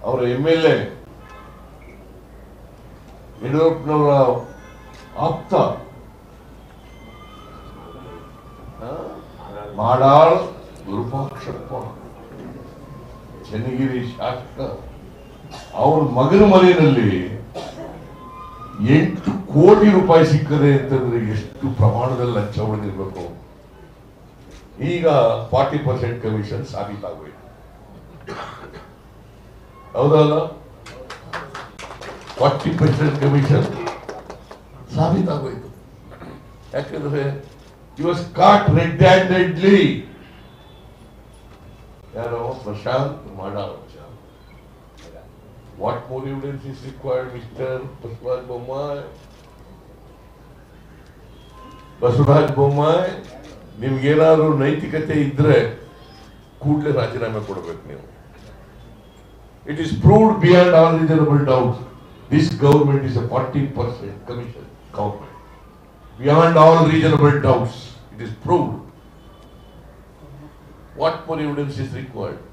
ಅವರ M L A ಯಡಿಯೂರಪ್ಪನವರ ಆಪ್ತ ಆ, ಮಾಡಾಳ್ ವಿರೂಪಾಕ್ಷಪ್ಪ ಚನ್ನಗಿರಿ ಶಾಸಕ ಅವರ ಮಗನ ಮನೆಯಲ್ಲಿ ಎಂಟು ಕೋಟಿ ರೂಪಾಯಿ ಸಿಕ್ಕದೆ ಅಂತಂದ್ರೆ ಎಷ್ಟು ಪ್ರಮಾಣದಲ್ಲಿ ಲಂಚ ಉಳಿದಿರ್ಬೇಕು ಈಗ ಫಾರ್ಟಿ ಪರ್ಸೆಂಟ್ ಕಮಿಷನ್ ಸಾಬೀತಾಗೋಯ್ತು ಹೌದಲ್ಲ ಫಾರ್ಟಿ ಪರ್ಸೆಂಟ್ ಕಮಿಷನ್ ಸಾಬೀತಾಗೋಯ್ತು ಯಾಕಂದ್ರೆ he was caught red handedly ಯಾರೋ Prashant Madal what more evidence is required mister Basavaraj Bommai Basavaraj Bommai ನಿಮ್ಗೇನಾದ್ರು ನೈತಿಕತೆ ಇದ್ರೆ ಕೂಡಲೇ ರಾಜೀನಾಮೆ ಕೊಡಬೇಕು ನೀವು it is proved beyond all reasonable doubt this government is a forty percent commission government beyond all reasonable doubts it is proved what more evidence is required